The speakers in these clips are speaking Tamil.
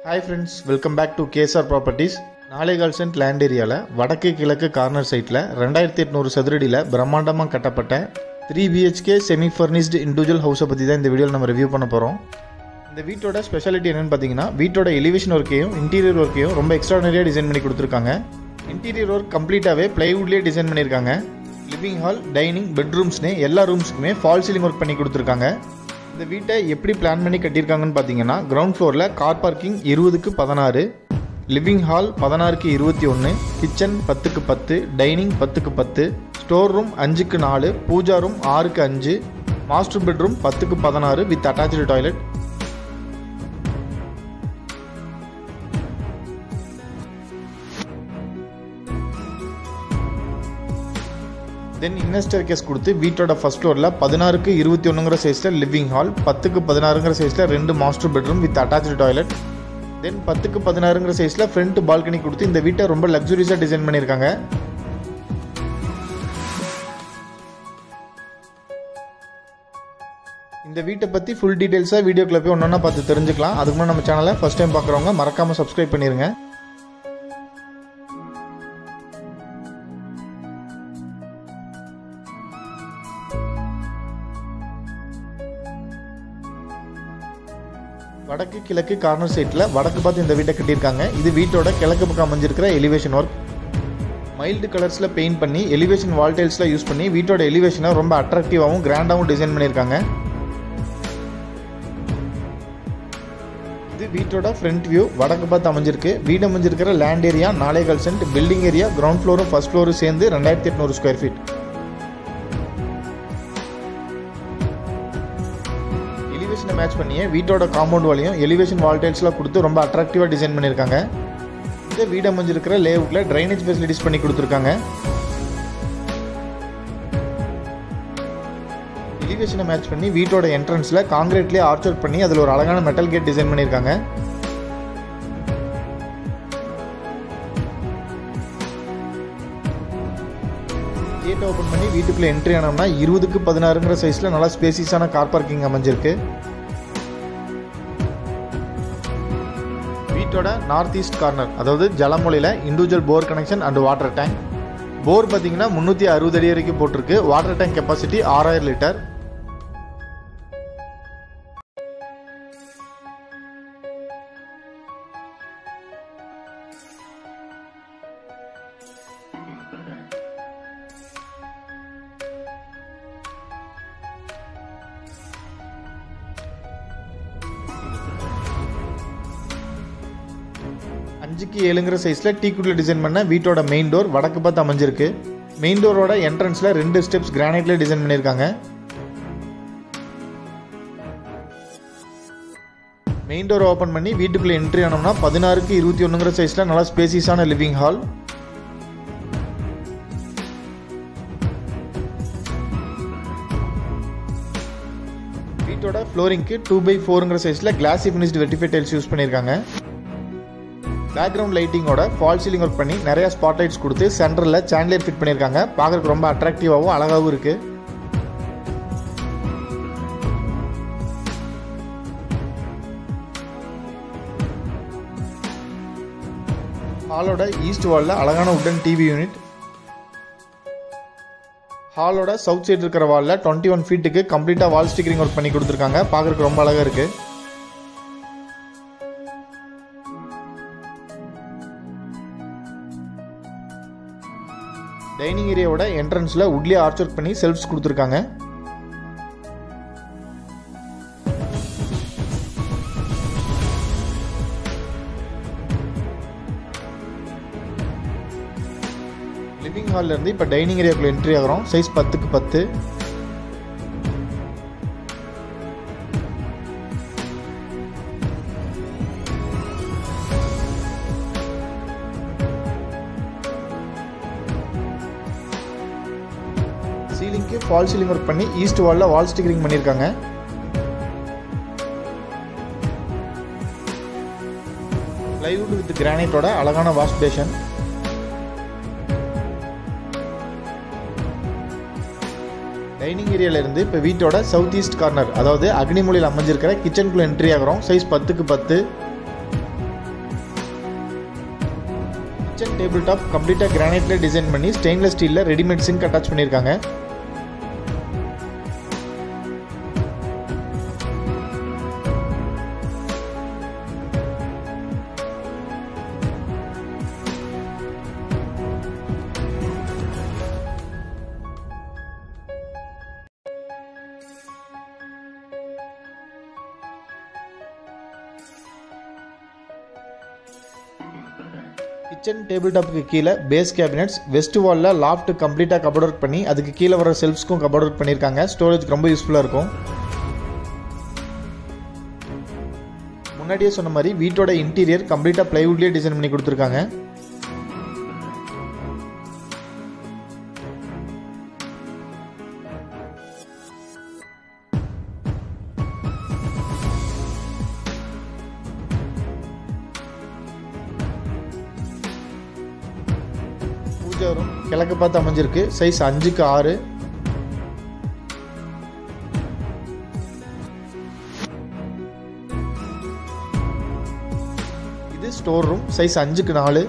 hi friends welcome back to KSR properties நாலேகால் சென்ட் லேண்ட் ஏரியாவில் வடக்கு கிழக்கு கார்னர் சைட்டில் ரெண்டாயிரத்தி எட்நூறு சதுரடியில் பிரம்மாண்டமாக கட்டப்பட்ட three BHK semi furnished individual ஹவுஸை பற்றி தான் இந்த வீடியோவில் நம்ம ரிவ்யூ பண்ண போகிறோம் இந்த வீட்டோட ஸ்பெஷாலிட்டி என்னென்னு பார்த்தீங்கன்னா வீட்டோட எலிவேஷன் ஒர்க்கையும் இன்டீரியர் ஒர்க்கையும் ரொம்ப எக்ஸ்ட்ரானரியாக டிசைன் பண்ணி கொடுத்துருக்காங்க இன்டீரியர் ஒர்க் கம்ப்ளீட்டாகவே ப்ளைவுட்லேயே டிசைன் பண்ணியிருக்காங்க லிவிங் ஹால் டைனிங் பெட்ரூம்ஸ்னு எல்லா ரூம்ஸுக்குமே ஃபால் சீலிங் ஒர்க் பண்ணி கொடுத்துருக்காங்க இந்த வீட்டை எப்படி பிளான் பண்ணி கட்டியிருக்காங்கன்னு பார்த்தீங்கன்னா கிரவுண்ட் ஃப்ளோரில் கார் பார்க்கிங் இருபதுக்கு பதினாறு லிவிங் ஹால் பதினாறுக்கு இருபத்தி ஒன்று கிச்சன் பத்துக்கு பத்து டைனிங் பத்துக்கு பத்து ஸ்டோர் ரூம் அஞ்சுக்கு நாலு பூஜா ரூம் ஆறுக்கு அஞ்சு மாஸ்டர் பெட்ரூம் பத்துக்கு பதினாறு வித் அட்டாச்சு டாய்லெட் தென் இன்னஸ்டர் கேஸ் கொடுத்து வீட்டோட ஃபர்ஸ்ட் ஃப்ளோரில் பதினாறுக்கு இருபத்தி ஒன்றுங்கிற சைஸில் லிவிங் ஹால் பத்துக்கு பதினாறுங்கிற சைஸில் ரெண்டு master bedroom with attach toilet then பத்துக்கு பதினாறுங்கிற சைஸில் ஃப்ரண்ட் பால்கனி கொடுத்து இந்த வீட்டை ரொம்ப லக்ஸுரியஸாக டிசைன் பண்ணியிருக்காங்க இந்த வீட்டை பற்றி ஃபுல் டீட்டெயில்ஸாக வீடியோக்குள்ள போய் ஒன்றா பார்த்து தெரிஞ்சுக்கலாம் அதுக்கு முன்னாடி நம்ம சேனலை ஃபஸ்ட் டைம் பார்க்குறவங்க மறக்காமல் சப்ஸ்கிரைப் பண்ணிடுங்க வடக்கு கிழக்கு கார்னர் சைட்டில் வடக்கு பார்த்து இந்த வீட்டை கட்டியிருக்காங்க இது வீட்டோட கிழக்கு பக்கம் அமைஞ்சிருக்கிற எலிவேஷன் ஒர்க் மைல்டு கலர்ஸில் பெயிண்ட் பண்ணி எலிவேஷன் வால் டைல்ஸில் யூஸ் பண்ணி வீட்டோட எலிவேஷனை ரொம்ப அட்ராக்டிவாகவும் கிராண்டாகவும் டிசைன் பண்ணியிருக்காங்க இது வீட்டோட ஃப்ரண்ட் வியூ வடக்கு பார்த்து அமைஞ்சிருக்கு வீடு அமைஞ்சிருக்கிற லேண்ட் ஏரியா நாலேகால் சென்ட் பில்டிங் ஏரியா கிரவுண்ட் ஃப்ளோரும் ஃபர்ஸ்ட் ஃப்ளோரும் சேர்ந்து ரெண்டாயிரத்தி எட்நூறு ஸ்கொயர் ஃபீட் எலிவேஷனை மேட்ச் பண்ணியே வீட்டோட காம்பவுண்ட் வாலையும் எலிவேஷன் வால் டைல்ஸ்லாம் கொடுத்து ரொம்ப அட்ராக்டிவாக டிசைன் பண்ணியிருக்காங்க இந்த வீடு அமைஞ்சிருக்கிற லேஅவுட்டில் ட்ரைனேஜ் ஃபெசிலிட்டிஸ் பண்ணி கொடுத்துருக்காங்க எலிவேஷனை மேட்ச் பண்ணி வீட்டோட என்ட்ரன்ஸில் காங்கிரீட்லேயே ஆர்ச்சர் பண்ணி அதில் ஒரு அழகான மெட்டல் கேட் டிசைன் பண்ணியிருக்காங்க கேட் ஓப்பன் பண்ணி வீட்டுக்குள்ளே என்ட்ரி ஆனோம்னா இருபதுக்கு பதினாறுங்கிற சைஸில் நல்லா ஸ்பேசியஸான கார் பார்க்கிங் அமைஞ்சிருக்கு வீட்டோட நார்த் ஈஸ்ட் கார்னர் அதாவது ஜலமொழியில் individual bore connection and water tank bore பார்த்தீங்கன்னா முந்நூற்றி அறுபது அடி வரைக்கும் போட்டிருக்கு வாட்டர் டேங்க் கெப்பாசிட்டி ஆறாயிரம் லிட்டர் அஞ்சுக்கு ஏழுங்கிற சைஸில் டீக்குட்டில் டிசைன் பண்ண வீட்டோட மெயின் டோர் வடக்கு பார்த்து அமைஞ்சிருக்கு மெயின் டோரோட என்ட்ரன்ஸில் ரெண்டு ஸ்டெப்ஸ் கிரானைட்ல டிசைன் பண்ணியிருக்காங்க மெயின் டோர் ஓப்பன் பண்ணி வீட்டுக்குள்ளே என்ட்ரி ஆனோம்னா பதினாறுக்கு இருபத்தி ஒன்றுங்கிற சைஸில் நல்லா ஸ்பேசியஸான லிவிங் ஹால் வீட்டோட ஃப்ளோரிங்க்கு டூ பை ஃபோருங்கிற சைஸில் glossy finished vitrified tiles use பண்ணியிருக்காங்க பேக்ரவுண்ட் லைட்டிங்கோட ஃபால் சீலிங் ஒர்க் பண்ணி நிறைய ஸ்பாட் லைட்ஸ் கொடுத்து சென்டரில் சாண்ட்லியர் ஃபிட் பண்ணியிருக்காங்க பார்க்குறதுக்கு ரொம்ப அட்ராக்டிவாகவும் அழகாகவும் இருக்குது ஹாலோட ஈஸ்ட் வாலில் அழகான உட்டன் டிவி யூனிட் ஹாலோட சவுத் சைடு இருக்கிற வாலில் டுவெண்ட்டி ஒன் ஃபீட்டுக்கு கம்ப்ளீட்டாக வால் ஸ்டிக்கரிங் ஒர்க் பண்ணி கொடுத்துருக்காங்க பார்க்குறதுக்கு ரொம்ப அழகாக இருக்குது டைனிங் ஏரியாவோட என்ட்ரன்ஸில் உட்லி ஆர்ச் ஒர்க் பண்ணி செல்ஃப்ஸ் கொடுத்துருக்காங்க லிவிங் ஹால்ல இருந்து இப்போ டைனிங் ஏரியாக்குள்ள என்ட்ரி ஆகிறோம் சைஸ் பத்துக்கு பத்து சீலிங்க்கு ஃபால் சீலிங் ஒர்க் பண்ணி ஈஸ்ட் வாலில் வால் ஸ்டிக்கரிங் பண்ணியிருக்காங்க ப்ளைவுட் வித் கிரானைட்டோட அழகான வாஷ் பேஷன் டைனிங் ஏரியாவிலேருந்து இப்போ வீட்டோட சவுத் ஈஸ்ட் கார்னர் அதாவது அக்னிமொழியில் அமைஞ்சிருக்கிற கிச்சனுக்குள்ளே என்ட்ரி ஆகிறோம் சைஸ் பத்துக்கு பத்து கிச்சன் டேபிள் டாப் கம்ப்ளீட்டாக கிரானைட்ல டிசைன் பண்ணி ஸ்டெயின்லெஸ் ஸ்டீலில் ரெடிமேட் சிங்க் அட்டாச் பண்ணியிருக்காங்க கிச்சன் டேபிள் டாப்புக்கு கீழே பேஸ் கேபினெட்ஸ் வெஸ்ட் வாலில் லாஃப்ட் கம்ப்ளீட்டாக கபோர்ட் ஒர்க் பண்ணி அதுக்கு கீழே வர செல்ஃப்ஸ்க்கும் கபோர்ட் ஒர்க் பண்ணியிருக்காங்க ஸ்டோரேஜ்க்கு ரொம்ப யூஸ்ஃபுல்லாக இருக்கும் முன்னாடியே சொன்ன மாதிரி வீட்டோட இன்டீரியர் கம்ப்ளீட்டாக பிளைவுட்லேயே டிசைன் பண்ணி கொடுத்துருக்காங்க பூஜை ரூம் கிழக்கு பார்த்து அமைஞ்சிருக்கு சைஸ் அஞ்சுக்கு ஆறு இது ஸ்டோர் ரூம் சைஸ் அஞ்சுக்கு நாலு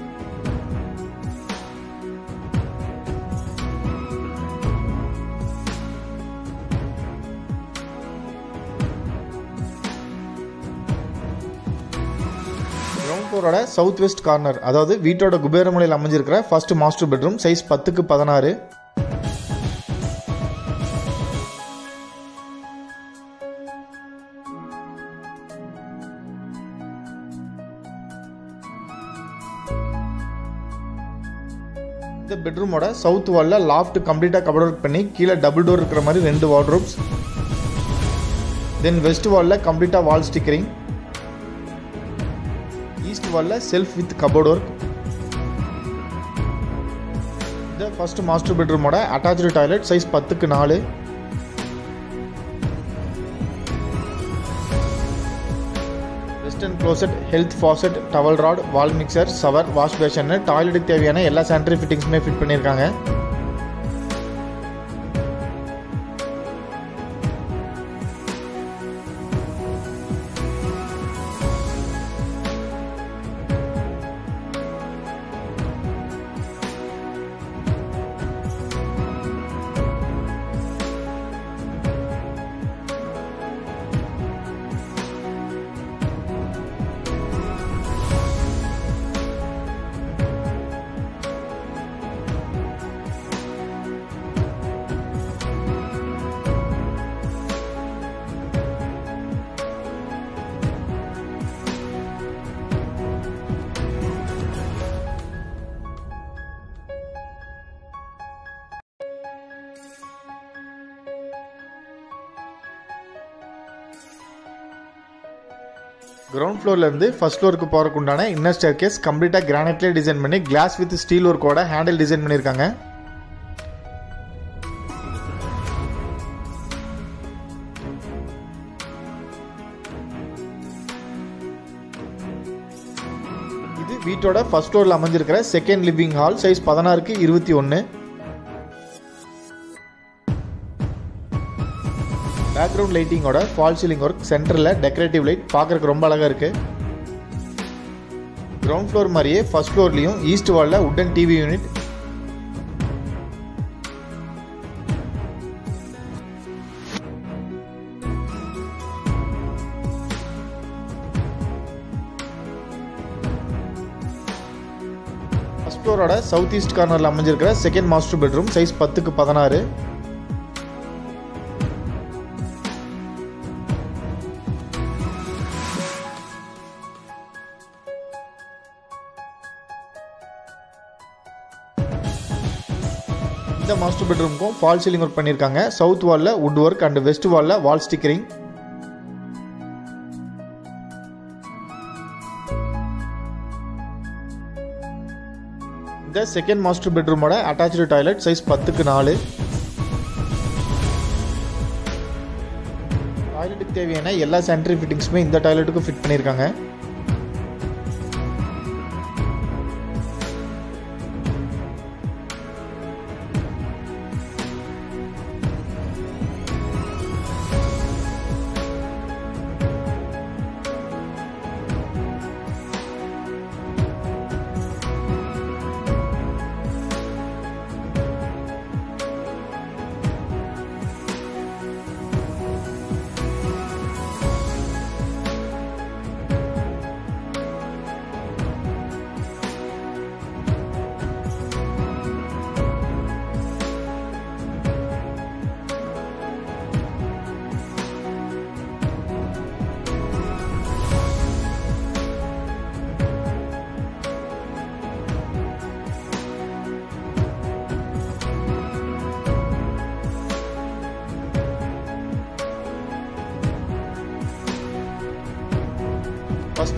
கிரவுண்ட் ஃப்ளோரோட சவுத் வெஸ்ட் கார்னர் அதாவது வீட்டோட குபேரமலையில் அமைஞ்சிருக்கிற ஃபர்ஸ்ட் மாஸ்டர் பெட்ரூம் சைஸ் பத்துக்கு பதினாறு இந்த பெட்ரூமோட சவுத் வாலில் லாஃப்ட் கம்ப்ளீட்டாக கபோர்ட் ஒர்க் பண்ணி கீழே டபுள் டோர் இருக்கிற மாதிரி ரெண்டு வார்ட்ரோப்ஸ் தென் வெஸ்ட் வாலில் கம்ப்ளீட்டாக வால் ஸ்டிக்கரிங் ஈஸ்ட் வாலில் செல்ஃப் வித் கபோர்ட் ஒர்க் இந்த ஃபர்ஸ்ட் மாஸ்டர் பெட்ரூமோட அட்டாச்சு டாய்லெட் சைஸ் பத்துக்கு நாலு western closet health faucet towel rod wall mixer shower wash basin டாய்லெட்டுக்கு தேவையான எல்லா சானிட்டரி ஃபிட்டிங்ஸுமே ஃபிட் பண்ணியிருக்காங்க கிரவுண்ட் ஃப்ளோர்லேருந்து ஃபர்ஸ்ட் ஃப்ளோருக்கு போகிறக்கு உண்டான இன்னர் ஸ்டேர் கேஸ் கம்ப்ளீட்டாக கிரானைட்லேயே டிசைன் பண்ணி கிளாஸ் வித் ஸ்டீல் ஒர்க்கோட ஹேண்டில் டிசைன் பண்ணியிருக்காங்க இது வீட்டோட ஃபர்ஸ்ட் ஃப்ளோரில் அமைஞ்சிருக்கிற செகண்ட் லிவிங் ஹால் சைஸ் பதினாறுக்கு இருபத்தி ஒன்று பேக்ரவுண்ட் லைட்டிங்கோட ஃபால் சீலிங் ஒர்க் சென்டரில் டெக்கரேட்டிவ் லைட் பார்க்கறதுக்கு ரொம்ப அழகாக இருக்கு கிரவுண்ட் ஃப்ளோர் மாதிரியே ஃபர்ஸ்ட் ஃப்ளோர்லையும் ஈஸ்ட் வாலில் உட்டன் டிவி யூனிட் ஃபர்ஸ்ட் ஃப்ளோரோட சவுத் ஈஸ்ட் கார்னரில் அமைஞ்சிருக்கிற செகண்ட் மாஸ்டர் பெட்ரூம் சைஸ் பத்துக்கு பதினாறு இந்த மாஸ்டர் பெட்ரூமுக்கும் ஃபால் சீலிங் ஒர்க் பண்ணியிருக்காங்க சவுத் வாலில் வுட் ஒர்க் அண்ட் வெஸ்ட் வாலில் வால் ஸ்டிக்கரிங் இந்த செகண்ட் மாஸ்டர் பெட்ரூமோட அட்டாச்சு டாய்லெட் சைஸ் பத்துக்கு நாலு டாய்லெட்டுக்கு தேவையான எல்லா சானிட்டரி ஃபிட்டிங்ஸுமே இந்த டாய்லெட்டுக்கும் ஃபிட் பண்ணியிருக்காங்க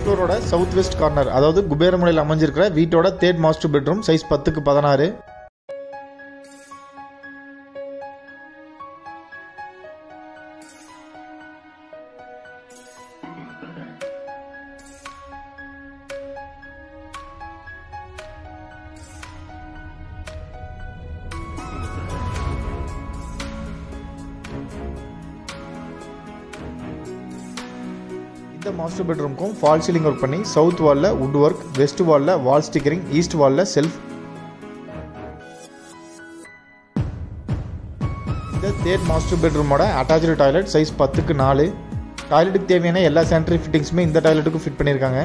ஃப்ளோரோட சவுத் வெஸ்ட் கார்னர் அதாவது குபேரமுனையில் அமைஞ்சிருக்கிற வீட்டோட தேர்ட் மாஸ்டர் பெட்ரூம் சைஸ் பத்துக்கு பதினாறு இந்த மாஸ்டர் பெட்ரூம்க்கும் ஃபால் சீலிங் ஒர்க் பண்ணி சவுத் வாலில் வுட் ஒர்க் வெஸ்ட் வாலில் வால் ஸ்டிக்கரிங் ஈஸ்ட் வாலில் செல்ஃப் இந்த தேர்ட் மாஸ்டர் பெட்ரூமோட அட்டாச்சு டாய்லெட் சைஸ் பத்துக்கு நாலு டாய்லெட்டுக்கு தேவையான எல்லா சானிட்டரி ஃபிட்டிங்ஸுமே இந்த டாய்லெட்டுக்கும் ஃபிட் பண்ணியிருக்காங்க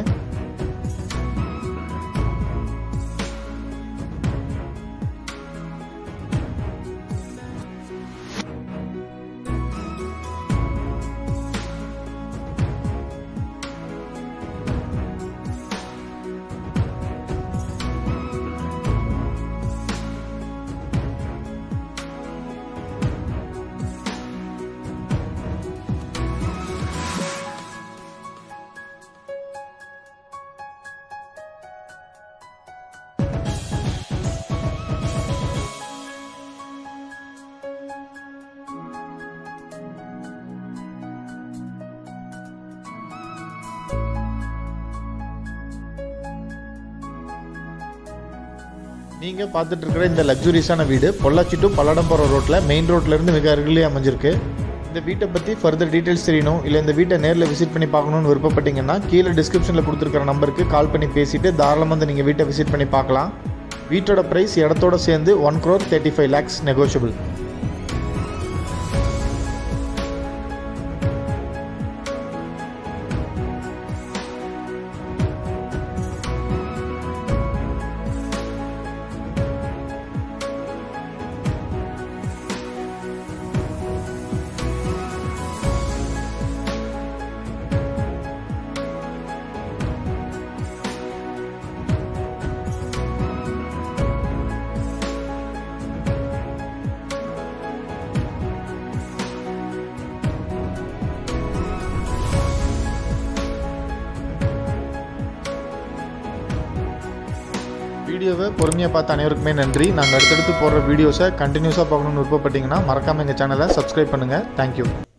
நீங்கள் பார்த்துட்டு இருக்கிற இந்த லக்ஸுரியஸான வீடு பொள்ளாச்சி டு பல்லடம் போகிற ரோட்டில் மெயின் ரோட்லேருந்து மிக அருகிலே அமைஞ்சிருக்கு இந்த வீட்டை பற்றி ஃபர்தர் டீட்டெயில்ஸ் தெரியணும் இல்லை இந்த வீட்டை நேரில் விசிட் பண்ணி பார்க்கணுன்னு விருப்பப்பட்டீங்கன்னா கீழே டிஸ்கிரிப்ஷனில் கொடுத்துருக்கிற நம்பருக்கு கால் பண்ணி பேசிட்டு தாராளமாக வந்து நீங்கள் வீட்டை விசிட் பண்ணி பார்க்கலாம் வீட்டோட ப்ரைஸ் இடத்தோட சேர்ந்து one crore thirty five lakhs negotiable வீடியோவை பொறுமையாக பார்த்த அனைவருக்குமே நன்றி நாங்கள் அடுத்தடுத்து போடுற வீடியோஸை கண்டினியூஸாக பார்க்கணுன்னு விருப்பப்பட்டீங்கன்னா மறக்காமல் எங்கள் சேனலை சப்ஸ்கிரைப் பண்ணுங்கள் தேங்க்யூ